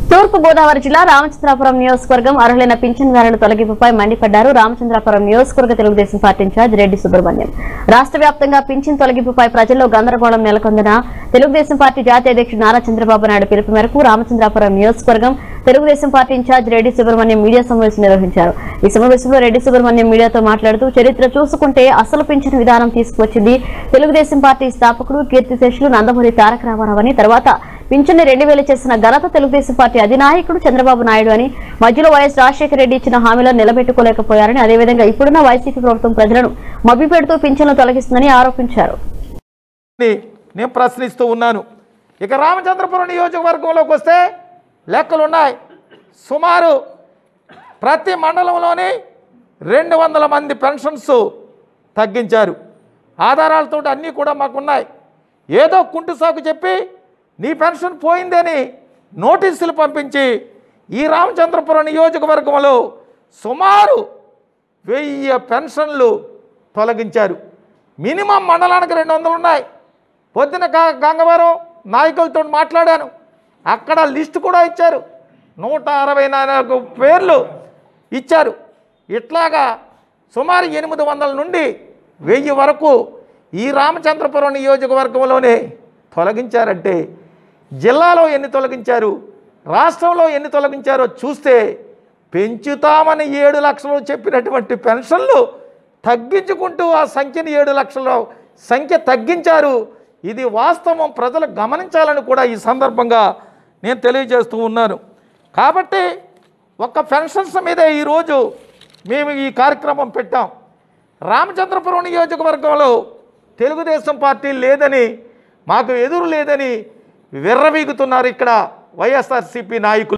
తూర్పు గోదావరి జిల్లా రామచంద్రాపురం నియోజకవర్గం అర్హులైన పింఛన్దారుల తొలగింపుపై మండిపడ్డారు రామచంద్రాపురం నియోజకవర్గ తెలుగుదేశం పార్టీ ఇన్ఛార్జ్ రెడ్డి సుబ్రహ్మణ్యం రాష్ట్ర వ్యాప్తంగా పింఛన్ తొలగింపుపై ప్రజల్లో గందరగోళం నెలకొందన తెలుగుదేశం పార్టీ జాతీయ అధ్యక్షుడు నారా చంద్రబాబు నాయుడు పిలుపు మేరకు రామచంద్రాపురం నియోజకవర్గం Telugu Desam party incharge Reddy Subrahmanyam media సమావేశం నిర్వహించారు ఈ సమావేశంలో రెడ్డి సుబ్రహ్మణ్యం మీడియాతో మాట్లాడుతూ చరిత్ర చూసుకుంటే అసలు పింఛన్ విధానం తీసుకువచ్చింది తెలుగుదేశం పార్టీ స్థాపకుడు కీర్తిశేషులు నందమూరి తారక రామారావు అని తర్వాత పింఛన్ని రెండు వేలు చేసిన ఘనత తెలుగుదేశం పార్టీ అధినాయకుడు చంద్రబాబు నాయుడు అని మధ్యలో వైఎస్ రాజశేఖర రెడ్డి ఇచ్చిన హామీలను నిలబెట్టుకోలేకపోయారని అదేవిధంగా ఇప్పుడున్న వైసీపీ ప్రభుత్వం ప్రజలను మభ్యపెడుతూ పింఛన్లు తొలగిస్తుందని ఆరోపించారు అని నేను ప్రశ్నిస్తూ ఉన్నాను ఇక రామచంద్రపురం నియోజకవర్గంలోకి వస్తే లెక్కలు ఉన్నాయి సుమారు ప్రతి మండలంలోని రెండు వందల మంది పెన్షన్స్ తగ్గించారు ఆధారాలతో అన్నీ కూడా మాకున్నాయి ఏదో కుంటు సాకు చెప్పి నీ పెన్షన్ పోయిందని నోటీసులు పంపించి ఈ రామచంద్రపురం నియోజకవర్గంలో సుమారు వెయ్యి పెన్షన్లు తొలగించారు మినిమం మండలానికి రెండు వందలు ఉన్నాయి పొద్దున గా- గంగవరం నాయకులతో మాట్లాడాను అక్కడ లిస్ట్ కూడా ఇచ్చారు నూట అరవై నాలుగు పేర్లు ఇచ్చారు ఇట్లాగా సుమారు ఎనిమిది వందల నుండి వెయ్యి వరకు ఈ రామచంద్రపురం నియోజకవర్గంలోనే తొలగించారంటే జిల్లాలో ఎన్ని తొలగించారు రాష్ట్రంలో ఎన్ని తొలగించారో చూస్తే పెంచుతామని ఏడు లక్షలు చెప్పినటువంటి పెన్షన్లు తగ్గించుకుంటూ ఆ సంఖ్యని ఏడు లక్షల సంఖ్య తగ్గించారు ఇది వాస్తవం ప్రజలు గమనించాలని కూడా ఈ సందర్భంగా నేను తెలియజేస్తూ ఉన్నాను కాబట్టి ఒక్క పెన్షన్స్ మీదే ఈరోజు మేము ఈ కార్యక్రమం పెట్టాం రామచంద్రపురం నియోజకవర్గంలో తెలుగుదేశం పార్టీ లేదని మాకు ఎదురు లేదని విర్రవీగుతున్నారు ఇక్కడ వైఎస్ఆర్సీపీ నాయకులు